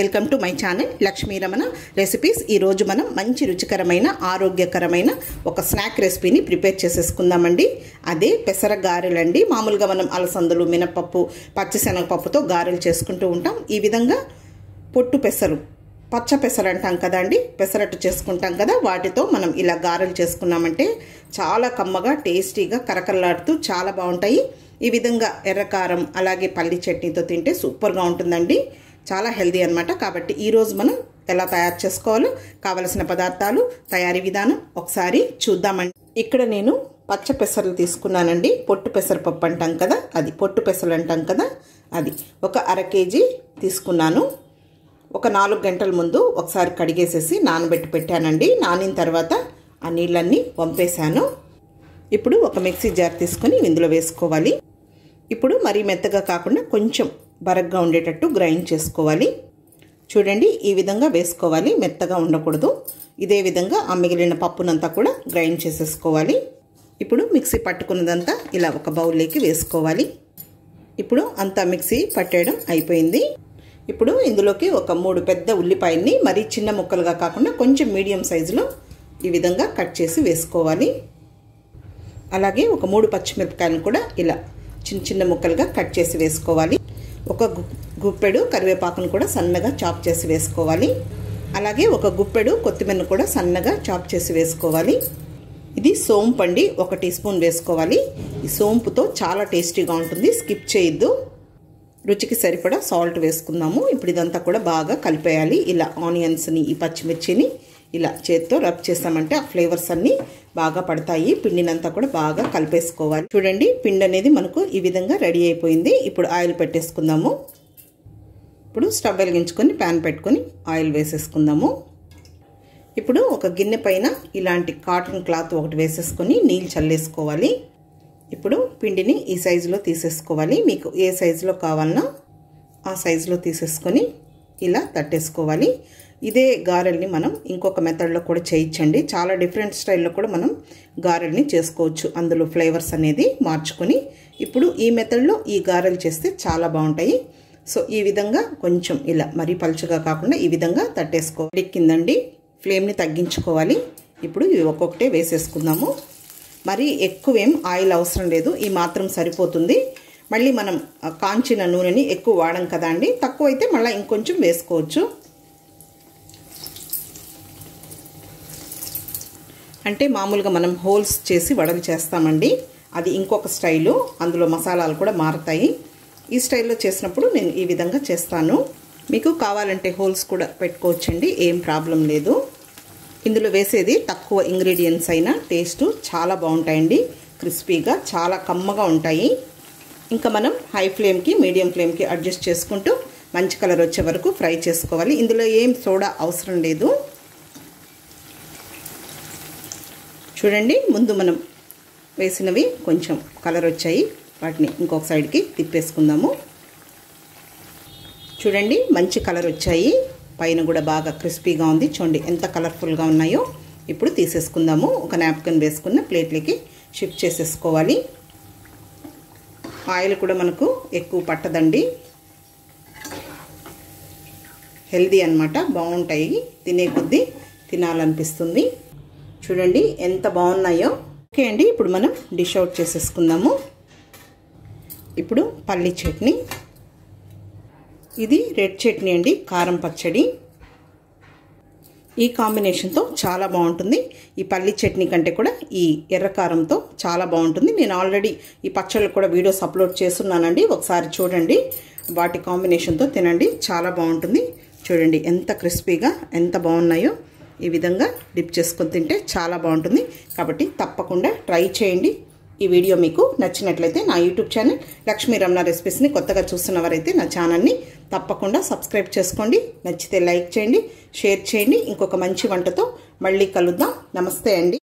welcome to my channel Lakshmi Ramana recipes ఈరోజు మనం మంచి రుచికరమైన ఆరోగ్యకరమైన ఒక స్నాక్ రెసిపీని ప్రిపేర్ చేసేసుకుందామండి అదే పెసర గారెలండి మామూలుగా మనం అలసందలు మినపప్పు పచ్చిశనగపప్పుతో గారెలు చేసుకుంటూ ఉంటాం ఈ విధంగా పొట్టు పెసరు పచ్చ పెసరు అంటాం కదండి పెసరట్టు చేసుకుంటాం కదా వాటితో మనం ఇలా గారెలు చేసుకున్నామంటే చాలా కమ్మగా టేస్టీగా కరకరలాడుతూ చాలా బాగుంటాయి ఈ విధంగా ఎర్రకారం అలాగే పల్లి చట్నీతో తింటే సూపర్గా ఉంటుందండి చాలా హెల్దీ అనమాట కాబట్టి ఈరోజు మనం ఎలా తయారు చేసుకోవాలో కావలసిన పదార్థాలు తయారీ విధానం ఒకసారి చూద్దామండి ఇక్కడ నేను పచ్చ పెసర్లు తీసుకున్నానండి పొట్టు పెసరపప్పు అంటాం కదా అది పొట్టు పెసలు అంటాం కదా అది ఒక అర కేజీ తీసుకున్నాను ఒక నాలుగు గంటల ముందు ఒకసారి కడిగేసేసి నానబెట్టి పెట్టానండి నానిన తర్వాత ఆ నీళ్ళన్నీ వంపేశాను ఇప్పుడు ఒక మిక్సీ జార్ తీసుకొని ఇందులో వేసుకోవాలి ఇప్పుడు మరీ మెత్తగా కాకుండా కొంచెం బరగ్గా ఉండేటట్టు గ్రైండ్ చేసుకోవాలి చూడండి ఈ విధంగా వేసుకోవాలి మెత్తగా ఉండకూడదు ఇదే విధంగా ఆ మిగిలిన పప్పునంతా కూడా గ్రైండ్ చేసేసుకోవాలి ఇప్పుడు మిక్సీ పట్టుకున్నదంతా ఇలా ఒక బౌల్లోకి వేసుకోవాలి ఇప్పుడు అంతా మిక్సీ పట్టేయడం అయిపోయింది ఇప్పుడు ఇందులోకి ఒక మూడు పెద్ద ఉల్లిపాయల్ని మరీ చిన్న ముక్కలుగా కాకుండా కొంచెం మీడియం సైజులో ఈ విధంగా కట్ చేసి వేసుకోవాలి అలాగే ఒక మూడు పచ్చిమిరపకాయలను కూడా ఇలా చిన్న చిన్న ముక్కలుగా కట్ చేసి వేసుకోవాలి ఒక గుప్పెడు కరివేపాకును కూడా సన్నగా చాప్ చేసి వేసుకోవాలి అలాగే ఒక గుప్పెడు కొత్తిమీరను కూడా సన్నగా చాప్ చేసి వేసుకోవాలి ఇది సోంపు అండి ఒక టీ స్పూన్ వేసుకోవాలి ఈ సోంపుతో చాలా టేస్టీగా ఉంటుంది స్కిప్ చేయొద్దు రుచికి సరిపడా సాల్ట్ వేసుకుందాము ఇప్పుడు ఇదంతా కూడా బాగా కలిపేయాలి ఇలా ఆనియన్స్ని ఈ పచ్చిమిర్చిని ఇలా చేత్తో రబ్ చేస్తామంటే ఆ ఫ్లేవర్స్ అన్నీ బాగా పడతాయి పిండినంతా కూడా బాగా కలిపేసుకోవాలి చూడండి పిండి అనేది మనకు ఈ విధంగా రెడీ అయిపోయింది ఇప్పుడు ఆయిల్ పెట్టేసుకుందాము ఇప్పుడు స్టవ్ వెలిగించుకొని ప్యాన్ పెట్టుకొని ఆయిల్ వేసేసుకుందాము ఇప్పుడు ఒక గిన్నె పైన ఇలాంటి కాటన్ క్లాత్ ఒకటి వేసేసుకొని నీళ్ళు చల్లేసుకోవాలి ఇప్పుడు పిండిని ఈ సైజులో తీసేసుకోవాలి మీకు ఏ సైజులో కావాలన్నా ఆ సైజులో తీసేసుకొని ఇలా తట్టేసుకోవాలి ఇదే గారెల్ని మనం ఇంకొక మెథడ్లో కూడా చేయించండి చాలా డిఫరెంట్ స్టైల్లో కూడా మనం గారెల్ని చేసుకోవచ్చు అందులో ఫ్లేవర్స్ అనేది మార్చుకొని ఇప్పుడు ఈ మెథడ్లో ఈ గారెలు చేస్తే చాలా బాగుంటాయి సో ఈ విధంగా కొంచెం ఇలా మరీ పలుచగా కాకుండా ఈ విధంగా తట్టేసుకోవాలి ఎక్కిందండి ఫ్లేమ్ని తగ్గించుకోవాలి ఇప్పుడు ఇవి ఒక్కొక్కటే వేసేసుకుందాము మరీ ఎక్కువేం ఆయిల్ అవసరం లేదు ఈ మాత్రం సరిపోతుంది మళ్ళీ మనం కాంచిన నూనెని ఎక్కువ వాడం కదా అండి తక్కువ అయితే మళ్ళీ ఇంకొంచెం వేసుకోవచ్చు అంటే మామూలుగా మనం హోల్స్ చేసి వడలు చేస్తామండి అది ఇంకొక స్టైలు అందులో మసాలాలు కూడా మారుతాయి ఈ స్టైల్లో చేసినప్పుడు నేను ఈ విధంగా చేస్తాను మీకు కావాలంటే హోల్స్ కూడా పెట్టుకోవచ్చండి ఏం ప్రాబ్లం లేదు ఇందులో వేసేది తక్కువ ఇంగ్రీడియంట్స్ అయినా టేస్ట్ చాలా బాగుంటాయండి క్రిస్పీగా చాలా కమ్మగా ఉంటాయి ఇంకా మనం హై ఫ్లేమ్కి మీడియం ఫ్లేమ్కి అడ్జస్ట్ చేసుకుంటూ మంచి కలర్ వచ్చే వరకు ఫ్రై చేసుకోవాలి ఇందులో ఏం సోడా అవసరం లేదు చూడండి ముందు మనం వేసినవి కొంచెం కలర్ వచ్చాయి వాటిని ఇంకొక సైడ్కి తిప్పేసుకుందాము చూడండి మంచి కలర్ వచ్చాయి పైన కూడా బాగా క్రిస్పీగా ఉంది చూడండి ఎంత కలర్ఫుల్గా ఉన్నాయో ఇప్పుడు తీసేసుకుందాము ఒక నాప్కిన్ వేసుకున్న ప్లేట్లకి షిఫ్ట్ చేసేసుకోవాలి ఆయిల్ కూడా మనకు ఎక్కువ పట్టదండి హెల్దీ అనమాట బాగుంటాయి తినే కొద్దీ తినాలనిపిస్తుంది చూడండి ఎంత బాగున్నాయో ఓకే అండి ఇప్పుడు మనం డిష్ అవుట్ చేసేసుకుందాము ఇప్పుడు పల్లి చట్నీ ఇది రెడ్ చట్నీ అండి కారం పచ్చడి ఈ కాంబినేషన్తో చాలా బాగుంటుంది ఈ పల్లి చట్నీ కంటే కూడా ఈ ఎర్రకారంతో చాలా బాగుంటుంది నేను ఆల్రెడీ ఈ పచ్చళ్ళు కూడా వీడియోస్ అప్లోడ్ చేస్తున్నానండి ఒకసారి చూడండి వాటి కాంబినేషన్తో తినండి చాలా బాగుంటుంది చూడండి ఎంత క్రిస్పీగా ఎంత బాగున్నాయో ఈ విధంగా డిప్ చేసుకొని తింటే చాలా బాగుంటుంది కాబట్టి తప్పకుండా ట్రై చేయండి ఈ వీడియో మీకు నచ్చినట్లయితే నా యూట్యూబ్ ఛానల్ లక్ష్మీ రమణ రెసిపీస్ని కొత్తగా చూస్తున్నవారైతే నా ఛానల్ని తప్పకుండా సబ్స్క్రైబ్ చేసుకోండి నచ్చితే లైక్ చేయండి షేర్ చేయండి ఇంకొక మంచి వంటతో మళ్ళీ కలుద్దాం నమస్తే అండి